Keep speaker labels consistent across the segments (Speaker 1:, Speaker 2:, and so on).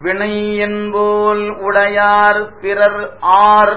Speaker 1: வினை என்போல் உடையார் பிறர் ஆர்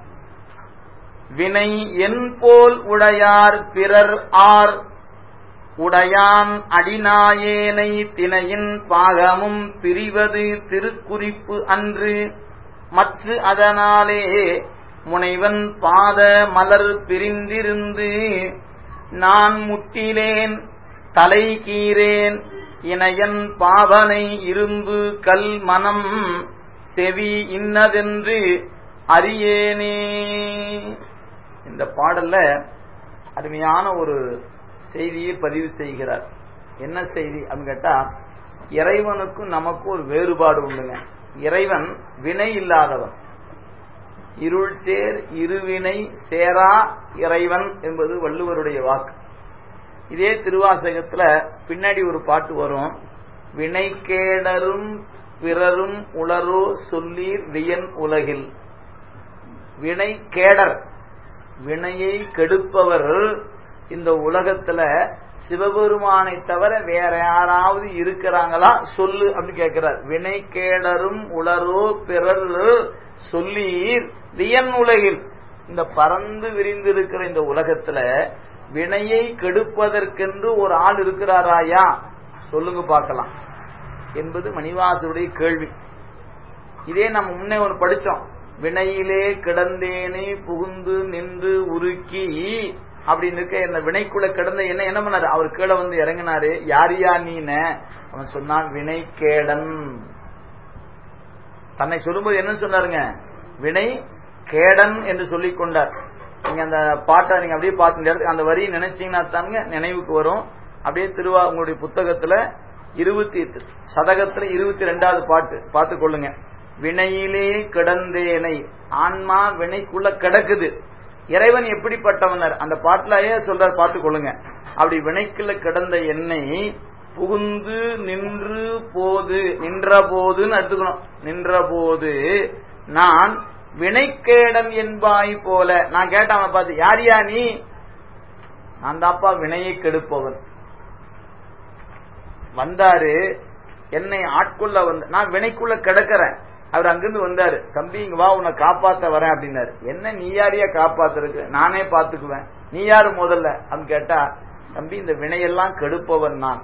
Speaker 1: வினை என்போல் உடையார் பிறர் ஆர் உடையான் அடிநாயேனை தினையின் பாகமும் பிரிவது திருக்குறிப்பு அன்று மற்ற அதனாலே முனைவன் பாத மலர் பிரிந்திருந்து நான் முட்டிலேன் தலை கீரேன் இணையன் பாவனை இரும்பு கல் மனம் செவி இன்னதென்று அறியேனே இந்த பாடல்ல அருமையான ஒரு செய்தியை பதிவு செய்கிறார் என்ன செய்தி அப்படின்னு கேட்டா இறைவனுக்கும் நமக்கும் ஒரு வேறுபாடு உண்டுங்க இறைவன் வினை இல்லாதவன் இருள் சேர் இருவினை சேரா இறைவன் என்பது வள்ளுவருடைய வாக்கு இதே திருவாசகத்துல பின்னாடி ஒரு பாட்டு வரும் வினை கேடரும் பிறரும் உளரோ சொல்லீர் வியன் உலகில் வினை கேடர் வினையை கெடுப்பவர் இந்த உலகத்துல சிவபெருமானை தவிர வேற யாராவது இருக்கிறாங்களா சொல்லு அப்படின்னு கேட்கிறார் வினை கேடரும் உளரோ பிறர் சொல்லீர் வியன் உலகில் இந்த பறந்து விரிந்திருக்கிற இந்த உலகத்துல வினையை கெடுப்பதற்கென்று ஒரு ஆள் இருக்கிறாராயா சொல்லுங்க பார்க்கலாம் என்பது மணிவாசருடைய கேள்வி இதே நம்ம முன்னே ஒரு படிச்சோம் வினையிலே கிடந்தேனே புகுந்து நின்று உருக்கி அப்படின்னு இருக்க என்ன வினைக்குள்ள கிடந்த என்ன என்ன பண்ணாரு அவர் கீழே வந்து இறங்கினாரு யாரியா நீன அவன் சொன்னான் வினை கேடன் தன்னை சொல்லும்போது என்ன சொன்னாருங்க வினை கேடன் என்று சொல்லிக் கொண்டார் நீங்க அந்த பாட்டை நீங்க அப்படியே பார்த்து அந்த வரியை நினைச்சீங்கன்னா தாங்க நினைவுக்கு வரும் அப்படியே திருவா உங்களுடைய புத்தகத்துல இருபத்தி சதகத்துல இருபத்தி ரெண்டாவது பாட்டு பார்த்து கொள்ளுங்க வினையிலே கிடந்தேனை ஆன்மா வினைக்குள்ள கிடக்குது இறைவன் எப்படிப்பட்டவனர் அந்த பாட்டிலேயே சொல்றார் பார்த்து கொள்ளுங்க அப்படி வினைக்குள்ள கிடந்த எண்ணெய் புகுந்து நின்று போது நின்ற போதுன்னு எடுத்துக்கணும் நின்ற போது நான் வினைக்கேடன் என்பாய் போல நான் கேட்டேன் அவனை பார்த்து யார் யா நீ நான் தாப்பா வினையை கெடுப்பவன் வந்தாரு என்னை ஆட்கொள்ள வந்த நான் வினைக்குள்ள கிடக்கிறேன் அவர் அங்கிருந்து வந்தாரு தம்பி இங்க வா உன்னை காப்பாத்த வரேன் அப்படின்னாரு என்ன நீ யாரையா காப்பாத்துறதுக்கு நானே பாத்துக்குவேன் நீ யாரு முதல்ல அப்படின்னு கேட்டா தம்பி இந்த வினையெல்லாம் கெடுப்பவன் நான்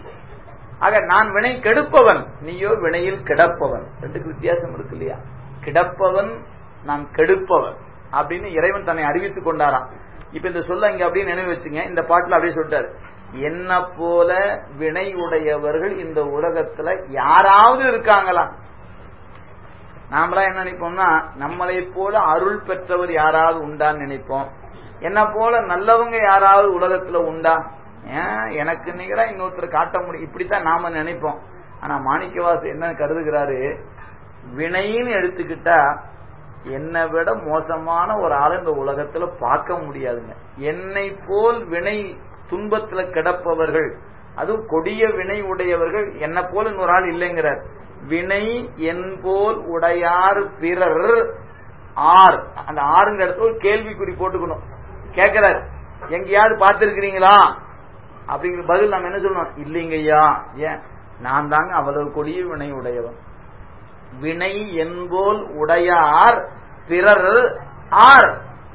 Speaker 1: ஆக நான் வினை கெடுப்பவன் நீயோ வினையில் கிடப்பவன் ரெண்டுக்கு வித்தியாசம் இருக்கு இல்லையா கிடப்பவன் நான் கெடுப்பவன் அப்படின்னு இறைவன் தன்னை அறிவித்துக் கொண்டாராம் இப்ப இந்த சொல்ல இங்க அப்படியே நினைவு வச்சுங்க இந்த பாட்டுல அப்படியே சொல்லிட்டாரு என்ன போல வினை உடையவர்கள் இந்த உலகத்துல யாராவது இருக்காங்களா நாமளா என்ன நினைப்போம்னா நம்மளை போல அருள் பெற்றவர் யாராவது உண்டான்னு நினைப்போம் என்ன போல நல்லவங்க யாராவது உலகத்துல உண்டா ஏன் எனக்கு நிகரா இன்னொருத்தர் காட்ட முடியும் இப்படித்தான் நாம நினைப்போம் ஆனா மாணிக்கவாசு என்ன கருதுகிறாரு வினைன்னு எடுத்துக்கிட்டா என்னை விட மோசமான ஒரு ஆளை இந்த உலகத்துல பார்க்க முடியாதுங்க என்னை போல் வினை துன்பத்துல கிடப்பவர்கள் அதுவும் கொடிய வினை உடையவர்கள் என்ன போல இன்னொரு ஆள் இல்லைங்கிறார் வினை என்போல் உடையார் பிறர் ஆர் அந்த ஆறுங்க இடத்துல ஒரு கேள்விக்குறி போட்டுக்கணும் கேட்கிறார் எங்கேயாவது பார்த்திருக்கிறீங்களா அப்படிங்கிற பதில் நம்ம என்ன சொல்லணும் இல்லைங்கய்யா ஏன் நான் தாங்க அவ்வளவு கொடிய வினை உடையவன் வினை என்போல் உடையார் பிறர் ஆர்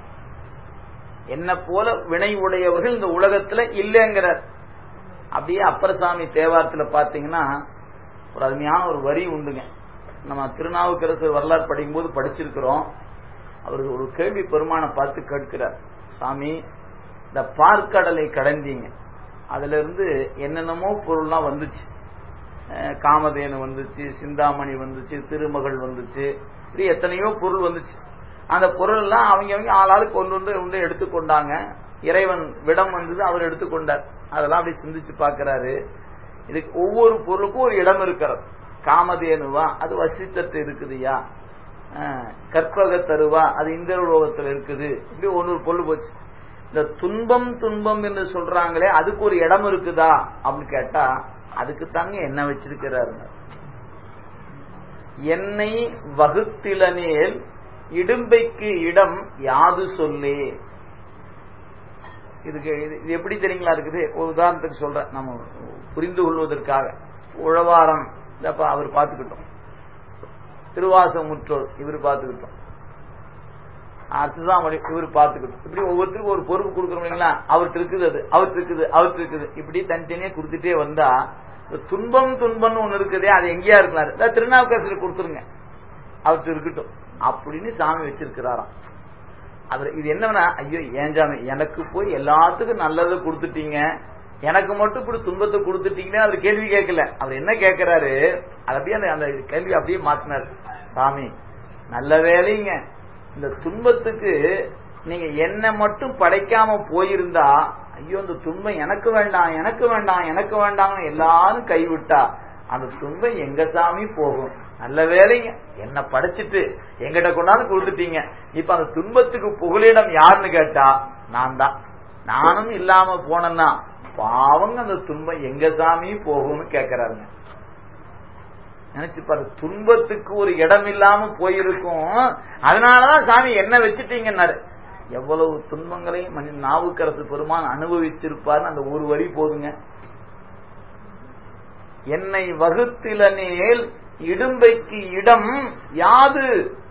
Speaker 1: என்ன போல வினை உடையவர்கள் இந்த உலகத்துல இல்லைங்கிறார் அப்படியே அப்பரசாமி தேவாரத்துல பாத்தீங்கன்னா ஒரு அருமையான ஒரு வரி உண்டுங்க நம்ம திருநாவுக்கரசு வரலாறு படிக்கும் போது படிச்சிருக்கிறோம் அவர் ஒரு கேள்வி பெருமானை பார்த்து கேட்கிறார் சாமி இந்த பார்க்கடலை கடந்தீங்க அதுல இருந்து என்னென்னமோ பொருள்லாம் வந்துச்சு காமதேனு வந்துச்சு சிந்தாமணி வந்துச்சு திருமகள் வந்துச்சு இப்படி எத்தனையோ பொருள் வந்துச்சு அந்த பொருள் எல்லாம் அவங்க அவங்க ஆளாளுக்கு ஒன்று ஒன்று ஒன்று எடுத்துக்கொண்டாங்க இறைவன் விடம் வந்தது அவர் எடுத்துக்கொண்டார் அதெல்லாம் அப்படி சிந்திச்சு பாக்குறாரு இதுக்கு ஒவ்வொரு பொருளுக்கும் ஒரு இடம் இருக்கிறது காமதேனுவா அது வசித்தத்து இருக்குதுயா கற்பக தருவா அது இந்த லோகத்தில் இருக்குது இப்படி ஒன்று பொருள் போச்சு இந்த துன்பம் துன்பம் என்று சொல்றாங்களே அதுக்கு ஒரு இடம் இருக்குதா அப்படின்னு கேட்டா அதுக்கு தாங்க என்ன வச்சிருக்கிறாருங்க என்னை வகுத்திலனேல் இடும்பைக்கு இடம் யாது சொல்லே இதுக்கு இது எப்படி தெரியுங்களா இருக்குது ஒரு உதாரணத்துக்கு சொல்றேன் நம்ம புரிந்து கொள்வதற்காக உழவாரம் இதப்ப அவர் பார்த்துக்கிட்டோம் திருவாசம் முற்றோர் இவர் பார்த்துக்கிட்டோம் அடுத்துதான் இவர் பார்த்துக்கிட்டோம் இப்படி ஒவ்வொருத்தருக்கும் ஒரு பொறுப்பு கொடுக்குறோம் இல்லைங்களா அவர்கிட்ட இருக்குது அது அவர்கிட்ட இருக்குது அவர்கிட்ட இருக்குது இப்படி தனித்தனியா கொடுத்துட்டே வந்தா துன்பம் துன்பம்னு ஒண்ணு இருக்குதே அது எங்கேயா இருக்கலாம் திருநாவுக்கரசர் கொடுத்துருங்க அவர்கிட்ட இருக்கட்டும் அப்படின்னு சாமி வச்சிருக்கிறாராம் அவர் இது என்னன்னா ஐயோ ஏன் சாமி எனக்கு போய் எல்லாத்துக்கும் நல்லதை கொடுத்துட்டீங்க எனக்கு மட்டும் இப்படி துன்பத்தை கொடுத்துட்டீங்கன்னா அவர் கேள்வி கேட்கல அவர் என்ன கேட்கிறாரு அது அப்படியே அந்த அந்த கேள்வி அப்படியே மாத்தினார் சாமி நல்ல வேலைங்க இந்த துன்பத்துக்கு நீங்க என்ன மட்டும் படைக்காம போயிருந்தா ஐயோ இந்த துன்பம் எனக்கு வேண்டாம் எனக்கு வேண்டாம் எனக்கு வேண்டாம்னு எல்லாரும் கைவிட்டா அந்த துன்பம் எங்க சாமி போகும் நல்ல வேலைங்க என்ன படைச்சிட்டு எங்கிட்ட கொண்டாந்து கொடுத்துட்டீங்க இப்ப அந்த துன்பத்துக்கு புகலிடம் யாருன்னு கேட்டா நான் தான் நானும் இல்லாம போனேன்னா பாவங்க அந்த துன்பம் எங்க சாமி போகும்னு கேக்குறாருங்க நினைச்சு பாரு துன்பத்துக்கு ஒரு இடம் இல்லாம போயிருக்கும் அதனாலதான் சாமி என்ன வச்சுட்டீங்கன்னாரு எவ்வளவு துன்பங்களையும் மனித நாவுக்கரசு பெருமான் அனுபவிச்சிருப்பாருன்னு அந்த ஒரு வரி போதுங்க என்னை வகுத்திலனேல் இடும்பைக்கு இடம் யாது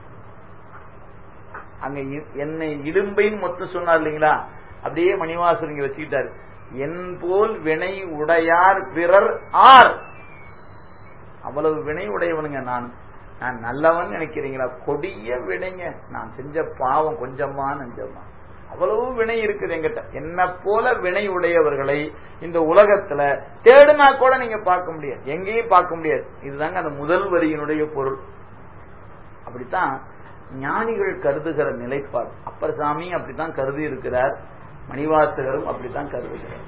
Speaker 1: அங்க என்னை இடும்பைன்னு மொத்தம் சொன்னார் இல்லைங்களா அப்படியே மணிவாசர் இங்க வச்சுக்கிட்டாரு என் போல் வினை உடையார் பிறர் ஆர் அவ்வளவு வினை உடையவனுங்க நான் நான் நல்லவன் நினைக்கிறீங்களா கொடிய வினைங்க நான் செஞ்ச பாவம் கொஞ்சமா நெஞ்சமா அவ்வளவு வினை இருக்குது எங்கிட்ட என்ன போல வினை உடையவர்களை இந்த உலகத்துல தேடுனா கூட நீங்க பார்க்க முடியாது எங்கேயும் பார்க்க முடியாது இதுதாங்க அந்த முதல் வரியினுடைய பொருள் அப்படித்தான் ஞானிகள் கருதுகிற நிலைப்பாடு அப்பர் சாமி அப்படித்தான் கருதி இருக்கிறார் மணிவாசகரும் அப்படித்தான் கருதுகிறார்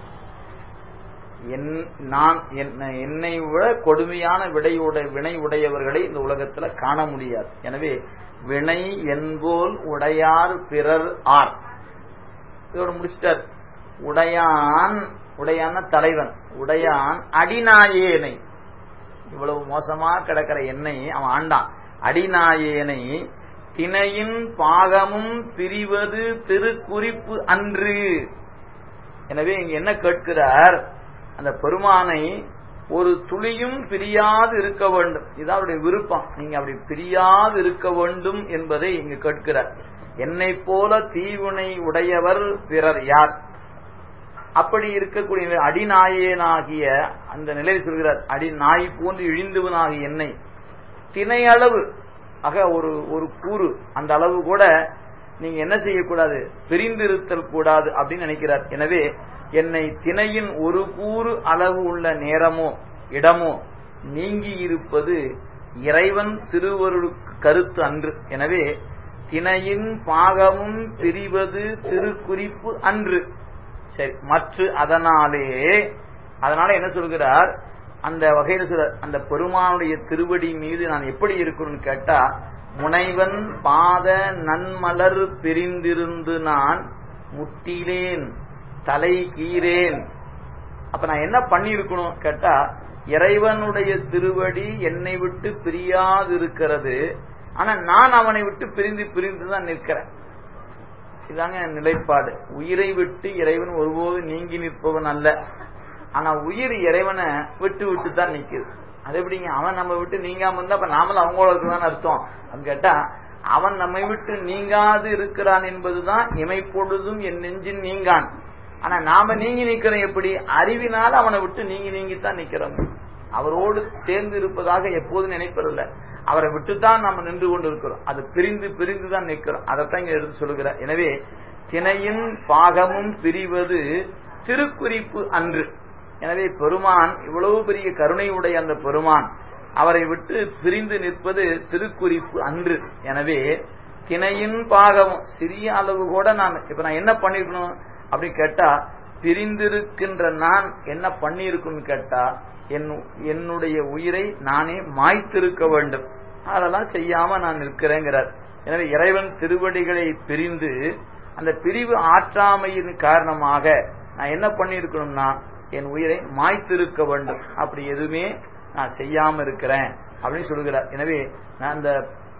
Speaker 1: நான் என்னை விட கொடுமையான விடையுட வினை உடையவர்களை இந்த உலகத்துல காண முடியாது எனவே வினை என்போல் உடையார் பிறர் ஆர் இதோட முடிச்சிட்டார் உடையான் உடையான தலைவன் உடையான் அடிநாயேனை இவ்வளவு மோசமா கிடக்கிற எண்ணெய் அவன் ஆண்டான் அடிநாயேனை திணையின் பாகமும் பிரிவது திருக்குறிப்பு அன்று எனவே இங்க என்ன கேட்கிறார் அந்த பெருமானை ஒரு துளியும் பிரியாது இருக்க வேண்டும் இதுதான் அவருடைய விருப்பம் நீங்க அப்படி பிரியாது இருக்க வேண்டும் என்பதை இங்கு கேட்கிறார் என்னை போல தீவினை உடையவர் பிறர் யார் அப்படி இருக்கக்கூடிய அடிநாயனாகிய அந்த நிலையில் சொல்கிறார் அடி நாய் போன்று இழிந்தவனாகிய என்னை திணை அளவு ஆக ஒரு ஒரு கூறு அந்த அளவு கூட நீங்க என்ன செய்யக்கூடாது பிரிந்திருத்தல் கூடாது அப்படின்னு நினைக்கிறார் எனவே என்னை திணையின் ஒரு கூறு அளவு உள்ள நேரமோ இடமோ நீங்கி இருப்பது இறைவன் திருவருளுக்கு கருத்து அன்று எனவே திணையின் பாகமும் பிரிவது திருக்குறிப்பு அன்று சரி மற்ற அதனாலே அதனால என்ன சொல்கிறார் அந்த வகையில் சொல்ற அந்த பெருமானுடைய திருவடி மீது நான் எப்படி இருக்கணும்னு கேட்டா முனைவன் பாத நன்மலர் பிரிந்திருந்து நான் முட்டிலேன் தலை கீரேன் அப்ப நான் என்ன பண்ணிருக்கணும் கேட்டா இறைவனுடைய திருவடி என்னை விட்டு பிரியாது இருக்கிறது ஆனா நான் அவனை விட்டு பிரிந்து பிரிந்து தான் நிற்கிறேன் இதாங்க நிலைப்பாடு உயிரை விட்டு இறைவன் ஒருபோது நீங்கி நிற்பவன் அல்ல ஆனா உயிர் இறைவனை விட்டு விட்டு தான் நிக்குது அது எப்படிங்க அவன் நம்ம விட்டு நீங்காம இருந்தா அப்ப நாமளும் அவங்களோட இருக்குதான்னு அர்த்தம் அப்படின்னு கேட்டா அவன் நம்மை விட்டு நீங்காது இருக்கிறான் என்பதுதான் இமைப்பொழுதும் என் நெஞ்சின் நீங்கான் ஆனா நாம நீங்கி நிக்கிறோம் எப்படி அறிவினால அவனை விட்டு நீங்கி நீங்கித்தான் நிக்கிறோம் அவரோடு சேர்ந்து இருப்பதாக எப்போதும் நினைப்பதில்லை அவரை விட்டுத்தான் நாம நின்று கொண்டு இருக்கிறோம் அது பிரிந்து பிரிந்து தான் நிற்கிறோம் அதைத்தான் இங்க எடுத்து சொல்லுகிறார் எனவே திணையின் பாகமும் பிரிவது திருக்குறிப்பு அன்று எனவே பெருமான் இவ்வளவு பெரிய கருணை உடைய அந்த பெருமான் அவரை விட்டு பிரிந்து நிற்பது திருக்குறிப்பு அன்று எனவே திணையின் பாகமும் சிறிய அளவு கூட நான் இப்ப நான் என்ன பண்ணிருக்கணும் அப்படின்னு கேட்டா பிரிந்திருக்கின்ற நான் என்ன பண்ணியிருக்குன்னு கேட்டா என்னுடைய உயிரை நானே மாய்த்திருக்க வேண்டும் அதெல்லாம் செய்யாம நான் நிற்கிறேங்கிறார் எனவே இறைவன் திருவடிகளை பிரிந்து அந்த பிரிவு ஆற்றாமையின் காரணமாக நான் என்ன பண்ணிருக்கணும்னா என் உயிரை மாய்த்திருக்க வேண்டும் அப்படி எதுவுமே நான் செய்யாம இருக்கிறேன் அப்படின்னு சொல்லுகிறார் எனவே நான் அந்த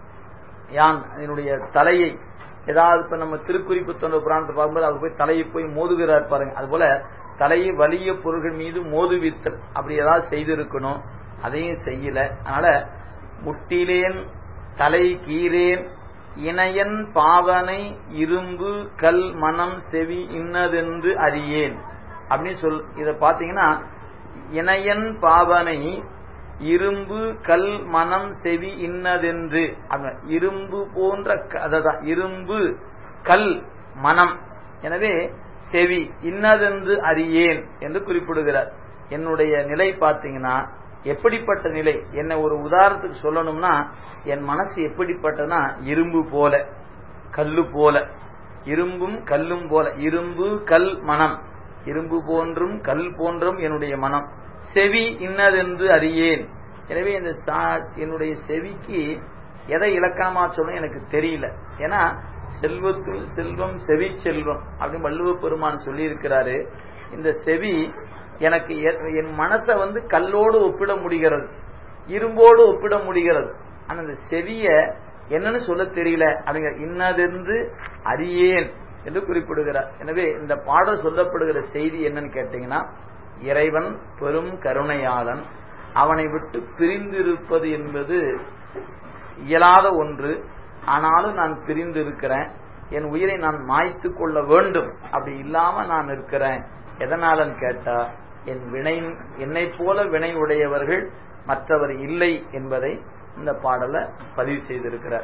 Speaker 1: யான் என்னுடைய தலையை ஏதாவது இப்ப நம்ம திருக்குறிப்பு தொண்டு புராணத்தை பார்க்கும்போது அவர் போய் தலையை போய் மோதுகிறார் பாருங்க அது போல தலையை வலிய பொருள்கள் மீது மோதுவித்தல் அப்படி ஏதாவது செய்திருக்கணும் அதையும் செய்யல அதனால முட்டிலேன் தலை கீரேன் இணையன் பாவனை இரும்பு கல் மனம் செவி இன்னதென்று அறியேன் அப்படின்னு சொல் இத பாத்தீங்கன்னா இணையன் பாவனை இரும்பு கல் மனம் செவி இன்னதென்று இரும்பு போன்ற அததான் இரும்பு கல் மனம் எனவே செவி இன்னதென்று அறியேன் என்று குறிப்பிடுகிறார் என்னுடைய நிலை பார்த்தீங்கன்னா எப்படிப்பட்ட நிலை என்ன ஒரு உதாரணத்துக்கு சொல்லணும்னா என் மனசு எப்படிப்பட்டனா இரும்பு போல கல்லு போல இரும்பும் கல்லும் போல இரும்பு கல் மனம் இரும்பு போன்றும் கல் போன்றும் என்னுடைய மனம் செவி இன்னதென்று அறியேன் எனவே இந்த என்னுடைய செவிக்கு எதை இலக்கணமா சொல்லணும் எனக்கு தெரியல ஏன்னா செல்வத்துள் செல்வம் செவி செல்வம் அப்படின்னு வள்ளுவ பெருமான் சொல்லி இருக்கிறாரு இந்த செவி எனக்கு என் மனசை வந்து கல்லோடு ஒப்பிட முடிகிறது இரும்போடு ஒப்பிட முடிகிறது ஆனா இந்த செவிய என்னன்னு சொல்ல தெரியல அப்படிங்கிற இன்னதென்று அறியேன் என்று குறிப்பிடுகிறார் எனவே இந்த பாடல் சொல்லப்படுகிற செய்தி என்னன்னு கேட்டீங்கன்னா இறைவன் பெரும் கருணையாளன் அவனை விட்டு பிரிந்திருப்பது என்பது இயலாத ஒன்று ஆனாலும் நான் பிரிந்து இருக்கிறேன் என் உயிரை நான் மாய்த்து கொள்ள வேண்டும் அப்படி இல்லாம நான் இருக்கிறேன் எதனாலன்னு கேட்டா என் வினை என்னை போல வினை உடையவர்கள் மற்றவர் இல்லை என்பதை இந்த பாடலை பதிவு செய்திருக்கிறார்